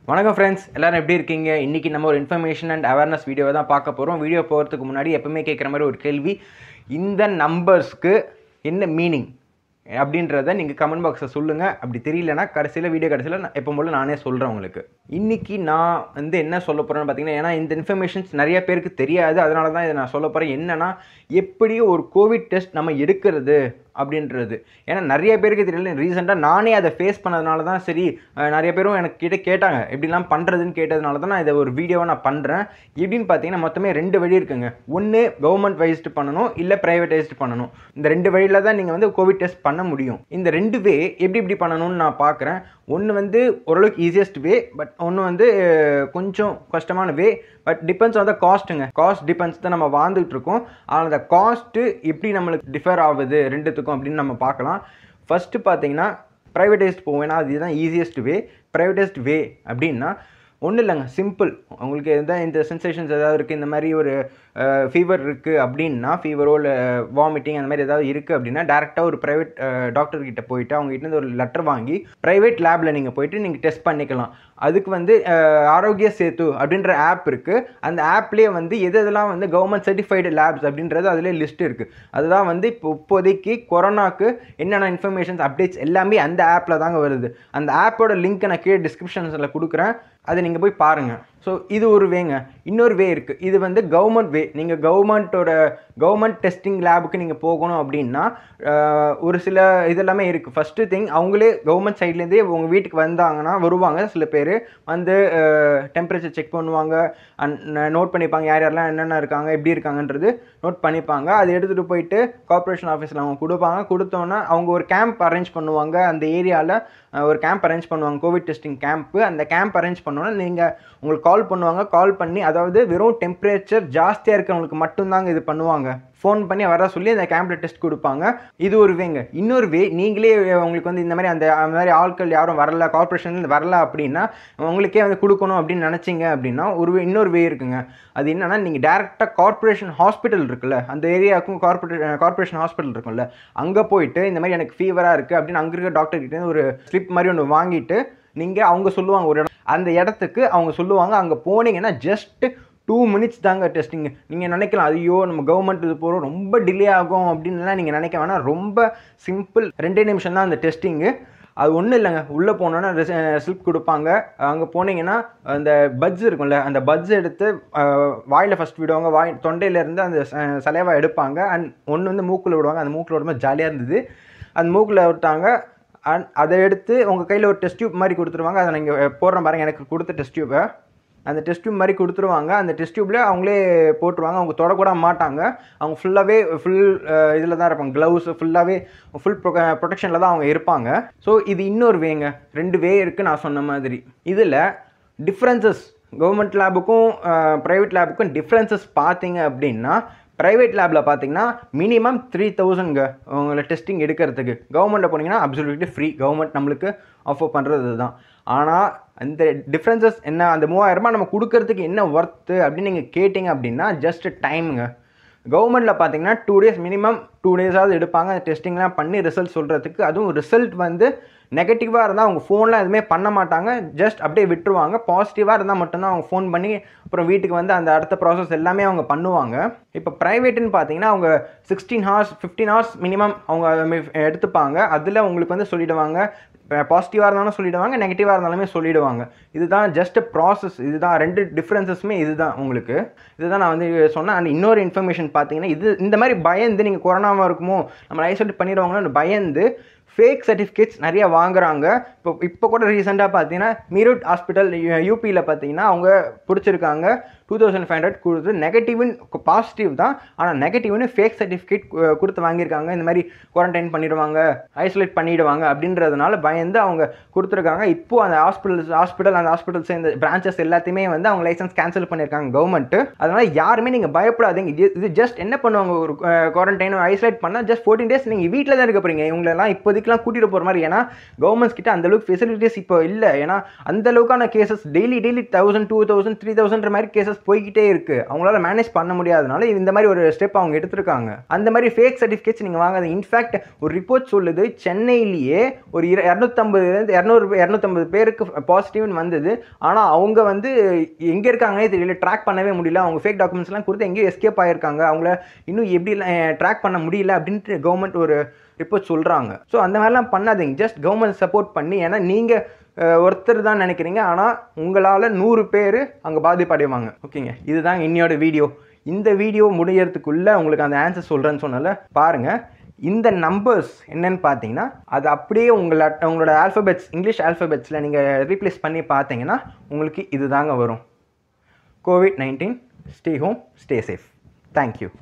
வணக்கம் ஃப்ரெண்ட்ஸ் எல்லாரும் எப்படி இருக்கீங்க இன்றைக்கி நம்ம ஒரு இன்ஃபர்மேஷன் அண்ட் அவேர்னஸ் வீடியோ தான் பார்க்க போகிறோம் வீடியோ போகிறதுக்கு முன்னாடி எப்பவுமே கேட்குற மாதிரி ஒரு கேள்வி இந்த நம்பர்ஸ்க்கு என்ன மீனிங் அப்படின்றத நீங்கள் கமெண்ட் பாக்ஸில் சொல்லுங்கள் அப்படி தெரியலனா கடைசியில் வீடியோ கடைசியில் நான் எப்போ போல நானே சொல்கிறேன் உங்களுக்கு இன்றைக்கி நான் வந்து என்ன சொல்ல போகிறேன்னு பார்த்தீங்கன்னா ஏன்னா இந்த இன்ஃபர்மேஷன்ஸ் நிறைய பேருக்கு தெரியாது அதனால தான் இதை நான் சொல்ல போகிறேன் என்னென்னா எப்படி ஒரு கோவிட் டெஸ்ட் நம்ம எடுக்கிறது அப்படின்றது ஏன்னா நிறைய பேருக்கு தெரியல ரீசெண்டாக நானே அதை ஃபேஸ் பண்ணதுனால தான் சரி அஹ், நிறைய பேரும் எனக்கு கிட்ட கேட்டாங்க எப்படிலாம் பண்ணுறதுன்னு கேட்டதுனால தான் நான் இதை ஒரு வீடியோவை நான் பண்ணுறேன் எப்படின்னு பார்த்தீங்கன்னா மொத்தமே ரெண்டு வழி இருக்குங்க ஒன்று கவர்மெண்ட் வைஸ்டு பண்ணணும் இல்லை ப்ரைவேட்டைஸ்டு பண்ணணும் இந்த ரெண்டு வழியில் தான் நீங்கள் வந்து கோவிட் டெஸ்ட் பண்ண முடியும் இந்த ரெண்டு வே எப்படி எப்படி பண்ணணும்னு நான் பார்க்குறேன் ஒன்று வந்து ஓரளவுக்கு ஈஸியஸ்ட் வே பட் ஒன்று வந்து அஹ், கொஞ்சம் கஷ்டமான way but depends on the காஸ்ட்டுங்க காஸ்ட் டிபெண்ட்ஸ் தான் நம்ம வாழ்ந்துட்டு இருக்கோம் ஆனால் அந்த காஸ்ட்டு எப்படி நம்மளுக்கு டிஃபர் ஆகுது ரெண்டுத்துக்கும் அப்படின்னு நம்ம பார்க்கலாம் ஃபஸ்ட்டு பார்த்தீங்கன்னா ப்ரைவேடைஸ்ட் போவோம் ஏன்னா அதுதான் ஈஸியஸ்ட் வே ப்ரைவேடைஸ்ட் வே அப்படின்னா ஒன்றும் இல்லைங்க சிம்பிள் உங்களுக்கு எந்த இந்த சென்சேஷன்ஸ் ஏதாவது இருக்குது இந்த மாதிரி ஒரு ஃபீவர் இருக்குது அப்படின்னா ஃபீவரோ இல்லை வாமிட்டிங் அந்த மாதிரி ஏதாவது இருக்குது அப்படின்னா டேரெக்டாக ஒரு ப்ரைவேட் டாக்டர் கிட்ட போயிட்டு அவங்க கிட்ட இருந்து ஒரு லெட்டர் வாங்கி ப்ரைவேட் லேபில் நீங்கள் போயிட்டு நீங்கள் டெஸ்ட் பண்ணிக்கலாம் அதுக்கு வந்து அஹ், ஆரோக்கிய சேத்து அப்படின்ற ஆப் இருக்குது அந்த ஆப்லேயே வந்து எது எதெல்லாம் வந்து கவர்மெண்ட் சர்டிஃபைடு லேப்ஸ் அப்படின்றது அதிலே லிஸ்ட் இருக்குது அதுதான் வந்து இப்போ இப்போதைக்கு கொரோனாக்கு என்னென்ன இன்ஃபர்மேஷன்ஸ் அப்டேட்ஸ் எல்லாமே அந்த ஆப்பில் தாங்க வருது அந்த ஆப்போட லிங்க்கை நான் கீழே டிஸ்கிரிப்ஷன்ஸில் கொடுக்குறேன் அதை நீங்கள் போய் பாருங்கள் ஸோ இது ஒரு வேங்க இன்னொரு வே இருக்குது இது வந்து கவர்மெண்ட் வே நீங்கள் கவர்மெண்ட்டோட கவர்மெண்ட் டெஸ்டிங் லேபுக்கு நீங்கள் போகணும் அப்படின்னா அஹ், ஒரு சில இதெல்லாமே இருக்குது ஃபஸ்ட்டு திங் அவங்களே கவர்மெண்ட் சைட்லேருந்தே உங்கள் வீட்டுக்கு வந்தாங்கன்னா வருவாங்க சில பேர் வந்து டெம்பரேச்சர் செக் பண்ணுவாங்க நோட் பண்ணிப்பாங்க யார் யாரெல்லாம் என்னென்ன இருக்காங்க எப்படி இருக்காங்கன்றது நோட் பண்ணிப்பாங்க அதை எடுத்துகிட்டு போயிட்டு கார்ப்பரேஷன் ஆஃபீஸில் அவங்க கொடுப்பாங்க கொடுத்தோன்னே அவங்க ஒரு கேம்ப் அரேஞ்ச் பண்ணுவாங்க அந்த ஏரியாவில் ஒரு கேம்ப் அரேஞ்ச் பண்ணுவாங்க கோவிட் டெஸ்டிங் கேம்ப்பு அந்த கேம்ப் அரேஞ்ச் பண்ணோன்னா நீங்கள் உங்களுக்கு கால் பண்ணுவாங்க கால் பண்ணி அதாவது வெறும் டெம்பரேச்சர் ஜாஸ்தியாக இருக்கிறவங்களுக்கு மட்டும்தாங்க இது பண்ணுவாங்க ஃபோன் பண்ணி வர சொல்லி அந்த கேம்பில் டெஸ்ட் கொடுப்பாங்க இது ஒரு வேங்க இன்னொரு வே நீங்களே உங்களுக்கு வந்து இந்த மாதிரி அந்த அந்த மாதிரி ஆட்கள் யாரும் வரல கார்பரேஷன்லேருந்து வரல அப்படின்னா உங்களுக்கே வந்து கொடுக்கணும் அப்படின்னு நினச்சிங்க அப்படின்னா ஒரு way- இன்னொரு வே இருக்குங்க அது என்னன்னா நீங்கள் டேரெக்டாக கார்ப்பரேஷன் ஹாஸ்பிட்டல் இருக்குல்ல அந்த ஏரியாவுக்கும் கார்பரேட் கார்ப்பரேஷன் ஹாஸ்பிட்டல் இருக்கும்ல அங்கே போயிட்டு இந்த மாதிரி எனக்கு ஃபீவராக இருக்குது அப்படின்னு அங்கே இருக்க டாக்டர் கிட்ட இருந்து ஒரு ஸ்லிப் மாதிரி ஒன்று வாங்கிட்டு நீங்கள் அவங்க சொல்லுவாங்க ஒரு இடம் அந்த இடத்துக்கு அவங்க சொல்லுவாங்க அங்கே போனீங்கன்னா ஜஸ்ட் டூ மினிட்ஸ் தாங்க டெஸ்டிங் நீங்கள் நினைக்கலாம் ஐயோ நம்ம கவர்மெண்ட் இது போகிறோம் ரொம்ப டிலே ஆகும் அப்படின்லாம் நீங்கள் நினைக்க வேணாம் ரொம்ப சிம்பிள் ரெண்டே நிமிஷம் தான் அந்த டெஸ்டிங்கு அது ஒன்றும் இல்லைங்க உள்ளே போனோன்னா ஸ்லிப் கொடுப்பாங்க அங்கே போனீங்கன்னா அந்த பட்ஸ் இருக்கும்ல அந்த பட்ஸ் எடுத்து வாயில் ஃபஸ்ட் விடுவாங்க வாய் தொண்டையிலேருந்து அந்த ச- சலைவா எடுப்பாங்க அண்ட் ஒன்று வந்து மூக்கில் விடுவாங்க அந்த மூக்கில் விடும்போது ஜாலியாக இருந்தது அந்த மூக்கில் விட்டாங்க அண்ட் அதை எடுத்து உங்கள் கையில் ஒரு டெஸ்ட் டியூப் மாதிரி கொடுத்துருவாங்க அதை நீங்கள் போடுற பாருங்க எனக்கு கொடுத்த டெஸ்ட் டியூப்பை அந்த டெஸ்ட் டியூப் மாதிரி கொடுத்துருவாங்க அந்த டெஸ்ட் டியூப்ல அவங்களே போட்டுருவாங்க அவங்க தொடக்கூட மாட்டாங்க அவங்க ஃபுல்லாகவே ஃபுல் இதில் தான் இருப்பாங்க க்ளவுஸ் ஃபுல்லாகவே ஃபுல் ப்ரொடெக்ஷனில் தான் அவங்க இருப்பாங்க ஸோ இது இன்னொரு வேங்க ரெண்டு வே இருக்குது நான் சொன்ன மாதிரி இதில் டிஃப்ரென்சஸ் கவர்மெண்ட் லேபுக்கும் ப்ரைவேட் லேபுக்கும் டிஃப்ரென்சஸ் பார்த்தீங்க அப்படின்னா ப்ரைவேட் லேபில் பார்த்தீங்கன்னா மினிமம் த்ரீ தௌசண்ட்ங்க உங்களை டெஸ்டிங் எடுக்கிறதுக்கு கவர்மெண்ட்டில் போனீங்கன்னா அப்சல்யூட்லி ஃப்ரீ கவர்மெண்ட் நம்மளுக்கு ஆஃபர் பண்ணுறது இதுதான் ஆனால் அந்த டிஃப்ரென்சஸ் என்ன அந்த மூவாயிரம் ரூபாய் நம்ம கொடுக்கறதுக்கு என்ன ஒர்த்து அப்படின்னு நீங்கள் கேட்டிங்க அப்படின்னா ஜஸ்ட் டைமுங்க கவர்மெண்ட்டில் பார்த்தீங்கன்னா டூ டேஸ் மினிமம் டூ டேஸாவது எடுப்பாங்க அந்த டெஸ்டிங்லாம் பண்ணி ரிசல்ட் சொல்கிறதுக்கு அதுவும் ரிசல்ட் வந்து நெகட்டிவாக இருந்தால் அவங்க ஃபோன்லாம் எதுவுமே பண்ண மாட்டாங்க ஜஸ்ட் அப்படியே விட்டுருவாங்க பாசிட்டிவாக இருந்தால் மட்டும்தான் அவங்க ஃபோன் பண்ணி அப்புறம் வீட்டுக்கு வந்து அந்த அடுத்த ப்ராசஸ் எல்லாமே அவங்க பண்ணுவாங்க இப்போ ப்ரைவேட்டுன்னு பார்த்தீங்கன்னா அவங்க sixteen hours fifteen hours minimum அவங்க அதை மாதிரி எடுத்துப்பாங்க அதில் உங்களுக்கு வந்து சொல்லிடுவாங்க பாசிட்டிவாக இருந்தாலும் சொல்லிடுவாங்க நெகட்டிவாக இருந்தாலுமே சொல்லிடுவாங்க இதுதான் ஜஸ்ட் ப்ராசஸ் இதுதான் ரெண்டு டிஃப்ரென்சஸுமே இதுதான் உங்களுக்கு இதுதான் நான் வந்து சொன்னேன் அண்ட் இன்னொரு இன்ஃபர்மேஷன் பார்த்தீங்கன்னா இது இந்த மாதிரி பயந்து நீங்கள் கொரோனாவாக இருக்குமோ நம்ம ஐசோலேட் பண்ணிடுவாங்களோ பயந்து ஃபேக் சர்டிஃபிகேட்ஸ் நிறைய வாங்குறாங்க இப்போ இப்போ கூட ரீசெண்டாக பார்த்தீங்கன்னா மீரூட் ஹாஸ்பிட்டல் யூபியில் பார்த்தீங்கன்னா அவங்க பிடிச்சிருக்காங்க டூ தௌசண்ட் ஃபைவ் ஹண்ட்ரட் கொடுத்து நெகட்டிவ்னு பாசிட்டிவ் தான் ஆனால் நெகட்டிவ்னு ஃபேக் சர்டிஃபிகேட் கொடுத்து வாங்கியிருக்காங்க இந்த மாதிரி குவாரண்டைன் பண்ணிடுவாங்க ஐசோலேட் பண்ணிடுவாங்க அப்படின்றதுனால பயந்து அவங்க கொடுத்துருக்காங்க இப்போ அந்த ஹாஸ்பிட்டல்ஸ் ஹாஸ்பிட்டல் அந்த ஹாஸ்பிட்டல் சேர்ந்த பிரான்ச்சஸ் எல்லாத்தையுமே வந்து அவங்க லைசன்ஸ் கேன்சல் பண்ணியிருக்காங்க கவர்மெண்ட் அதனால யாருமே நீங்கள் பயப்படாதீங்க இது இது ஜஸ்ட் என்ன பண்ணுவாங்க ஒரு குவாரண்டைன் ஐசோலேட் பண்ணால் ஜஸ்ட் ஃபோர்டீன் டேஸ் நீங்கள் வீட்டில் தான் இருக்க போறீங்க இவங்களெல்லாம் இப்போதைக்கெல்லாம் கூட்டிகிட்டு போகிற மாதிரி ஏன்னா கவர்மெண்ட்ஸ் கிட்ட அந்த அளவுக்கு ஃபெசிலிட்டிஸ் இப்போ இல்லை ஏன்னா அந்த அளவுக்கான cases daily daily thousand two thousand three thousand மாதிரி கேசஸ் போய்கிட்டே இருக்குது அவங்களால மேனேஜ் பண்ண முடியாதனால இந்த மாதிரி ஒரு ஸ்டெப் அவங்க எடுத்திருக்காங்க அந்த மாதிரி ஃபேக் சர்டிஃபிகேட்ஸ் நீங்கள் வாங்காத இன்ஃபேக்ட் ஒரு ரிப்போர்ட் சொல்லுது சென்னையிலேயே ஒரு இர இரநூத்தம்பதுலேருந்து இரநூறு இரநூத்தம்பது பேருக்கு பாசிட்டிவ்னு வந்தது ஆனால் அவங்க வந்து எங்கே இருக்காங்கன்னே தெரியல ட்ராக் பண்ணவே முடியல அவங்க ஃபேக் டாக்குமெண்ட்ஸ்லாம் கொடுத்து எங்கேயோ எஸ்கேப் ஆகிருக்காங்க அவங்கள இன்னும் எப்படி ட்ராக் பண்ண முடியல அப்படின்ட்டு கவர்மெண்ட் ஒரு ரிப்போர்ட் சொல்கிறாங்க ஸோ அந்த மாதிரிலாம் பண்ணாதீங்க ஜஸ்ட் கவர்மெண்ட் சப்போர்ட் பண்ணி ஏன்னா நீங்கள் ஒருத்தர் தான் நினைக்கிறீங்க ஆனால் உங்களால் நூறு பேர் அங்கே பாதிப்படைவாங்க ஓகேங்க இதுதான் இன்னையோட வீடியோ இந்த வீடியோ முடியறதுக்குள்ளே உங்களுக்கு அந்த ஆன்சர் சொல்கிறேன்னு சொன்னால பாருங்கள் இந்த நம்பர்ஸ் என்னன்னு பார்த்தீங்கன்னா அது அப்படியே உங்கள உங்களோட ஆல்ஃபபெட்ஸ் இங்கிலீஷ் ஆல்ஃபபெட்ஸில் நீங்கள் ரீப்ளேஸ் பண்ணி பார்த்தீங்கன்னா உங்களுக்கு இது தாங்க வரும் COVID nineteen stay home stay safe thank you